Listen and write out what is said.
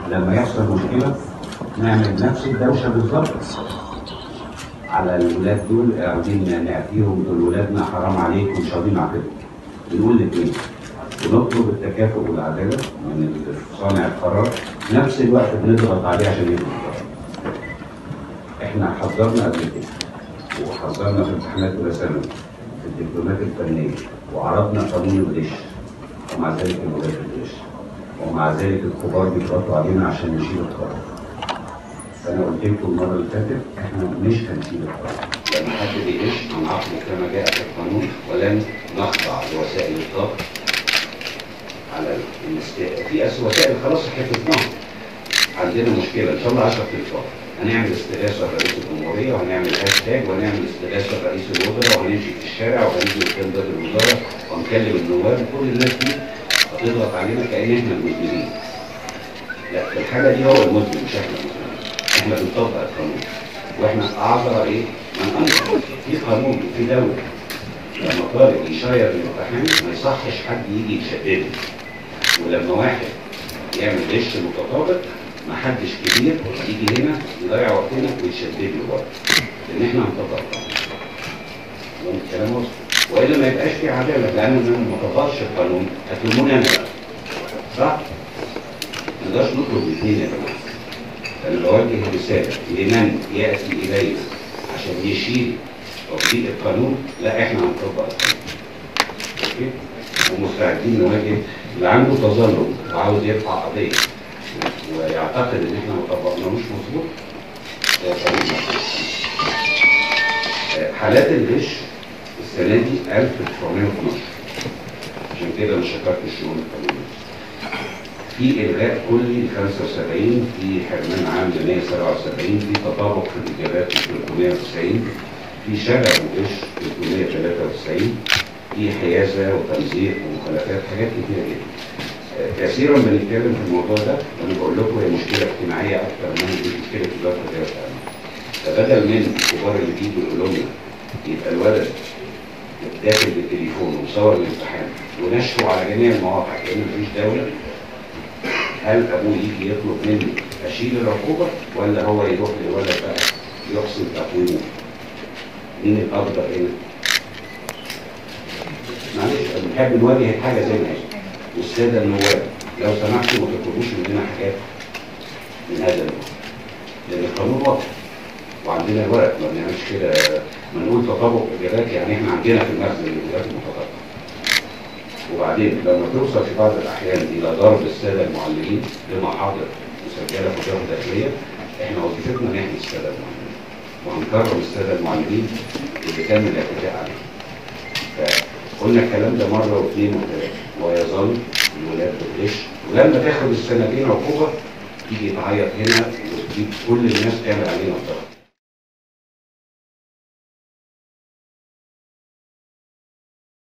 لما يحصل مشكله نعمل نفس الدوشه بالظبط على الولاد دول قاعدين نعطيهم دول ولادنا حرام عليكم مش راضيين نعاقبهم بنقول الاثنين ونطلب التكافؤ والعداله من صانع القرار في نفس الوقت بنضغط عليه عشان ياخد القرار احنا حذرنا قبل كده وحذرنا في امتحانات اولى ثانوي في الدبلومات الفنيه وعرضنا قانون الغش ومع ذلك الولاد الغش ومع ذلك الكبار بيضغطوا علينا عشان نشيل القرار فانا قلت لكم المره اللي فاتت احنا مش هنشيل القرار لما حد بيغش هنعاقبه كما جاء في القانون ولن نخضع لوسائل الضغط على الاست... في أس- وسائل خلاص حفظناها عندنا مشكله ان شاء الله 10 تلفار هنعمل استغاثه لرئيس الجمهوريه وهنعمل هاشتاج وهنعمل استغاثه لرئيس الوزراء وهنمشي في الشارع وهنيجي قدام باب الوزاره وهنكلم النواب كل الناس دي هتضغط علينا كأن احنا المذنبين. لا في الحاله دي هو المذنب مش احنا المذنبين. احنا بنطبق القانون واحنا اعذر ايه؟ من انكر في قانون وفي دوله لما طالب يشير الامتحان ما يصحش حد يجي يشدده ولما واحد يعمل غش متطابق ما حدش كبير يجي هنا يضيع وقتنا ويشدد له برضه لان احنا هنطبق القانون ومن الكلام وصل والا ما يبقاش في عداله لان انا ما طبقش القانون هتلوموني انا بقى صح؟ ما نقدرش نطلب الاثنين يا جماعه انا بوجه رساله لمن ياتي الينا عشان يشيل تطبيق القانون لا احنا هنطبق القانون اوكي ومستعدين نواجه اللي عنده تظلم وعاوز يرفع قضيه ويعتقد ان احنا ما طبقناهوش مظبوط ده طريق مظبوط. آه، حالات الغش السنه دي 1912 عشان كده مش شكرت الشؤون القانونيه في الغاء كلي ل 75 في حرمان عام ل 177 في تطابق في الاجابات ل 390 في شغب وغش 393 في حيازه وتمزيق ومخالفات حاجات كتيره جدا آه، كثيرا بنتكلم في الموضوع ده وانا بقول لكم هي مشكله اجتماعيه اكتر من هي مشكله اداره الرياضه فبدل من الكبار اللي بيجوا يقولوا لنا يبقى الولد داخل بالتليفون ومصور الامتحان ونشره على جميع المواقع كأن مفيش دولة هل أبوه يجي يطلب مني أشيل العقوبة ولا هو يروح للولد بقى يحسن تقويمه؟ مين الأفضل هنا؟ معلش بنحب نواجه الحاجة زي ما هي والسادة النواب لو سمحتوا ما تطلبوش مننا حاجات من هذا النوع لأن القانون واضح وعندنا الورق ما بنعملش كده ما نقول تطابق اجابات يعني احنا عندنا في المخزن الاجابات المتطابقه وبعدين لما توصل في بعض الاحيان الى ضرب الساده المعلمين لمحاضر مسجله في وزاره الداخليه احنا وظيفتنا نحمي الساده المعلمين وهنكرم الساده المعلمين اللي تم الاعتداء عليهم فقلنا الكلام ده مره واثنين وثلاثه ويظل الولاد بتغش ولما تاخد السنتين عقوبه تيجي تعيط هنا وتجيب كل الناس تعمل علينا الضغط